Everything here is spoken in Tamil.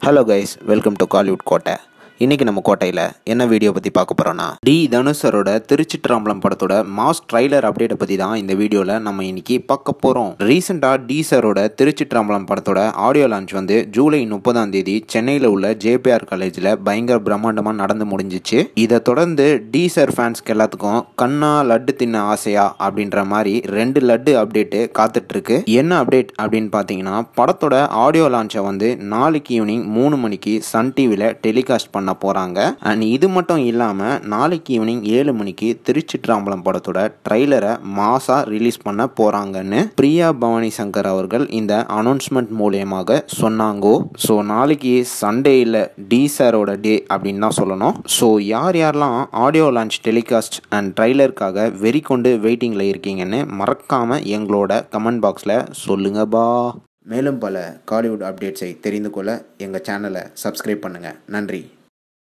hello guys welcome to Kollywood கோட்டை இன்னைக்கு நம்ம கோட்டையில் என்ன வீடியோ பற்றி பார்க்க போகிறோன்னா டி தனுஷரோட திருச்சிற்றம்பலம் படத்தோட மாஸ் ட்ரைலர் அப்டேட்டை பற்றி தான் இந்த வீடியோவில் நம்ம இன்னைக்கு பார்க்க போகிறோம் ரீசெண்டாக டி சரோட திருச்சிற்றம்பலம் படத்தோட ஆடியோ லான்ச் வந்து ஜூலை முப்பதாம் தேதி சென்னையில் உள்ள ஜேபிஆர் காலேஜில் பயங்கர பிரம்மாண்டமாக நடந்து முடிஞ்சிச்சு இதை தொடர்ந்து டி சார் ஃபேன்ஸ்க்கு எல்லாத்துக்கும் கண்ணா லட்டு தின்ன ஆசையா அப்படின்ற மாதிரி ரெண்டு லட்டு அப்டேட்டு காத்துட்ருக்கு என்ன அப்டேட் அப்படின்னு பார்த்தீங்கன்னா படத்தோட ஆடியோ லான்ச்சை வந்து நாளைக்கு ஈவினிங் மூணு மணிக்கு சன் டிவியில் டெலிகாஸ்ட் பண்ண போகிறாங்க அண்ட் இது மட்டும் இல்லாமல் நாளைக்கு ஈவினிங் ஏழு மணிக்கு திருச்சிற்றம்பலம் படத்தோட ட்ரைலரை மாசா ரிலீஸ் பண்ண போகிறாங்கன்னு பிரியா பவானி சங்கர் அவர்கள் இந்த அனௌன்ஸ்மெண்ட் மூலியமாக சொன்னாங்கோ ஸோ நாளைக்கு சண்டே இல்லை டி சாரோட டே அப்படின்னு தான் சொல்லணும் ஸோ யார் யாரெல்லாம் ஆடியோ லான்ச் டெலிகாஸ்ட் அண்ட் ட்ரைலருக்காக வெறி கொண்டு வெயிட்டிங்கில் இருக்கீங்கன்னு மறக்காமல் எங்களோட கமெண்ட் பாக்ஸில் சொல்லுங்க பா மேலும் பல காலிவுட் அப்டேட்ஸை தெரிந்து கொள்ள எங்கள் சேனலை சப்ஸ்கிரைப் பண்ணுங்கள் நன்றி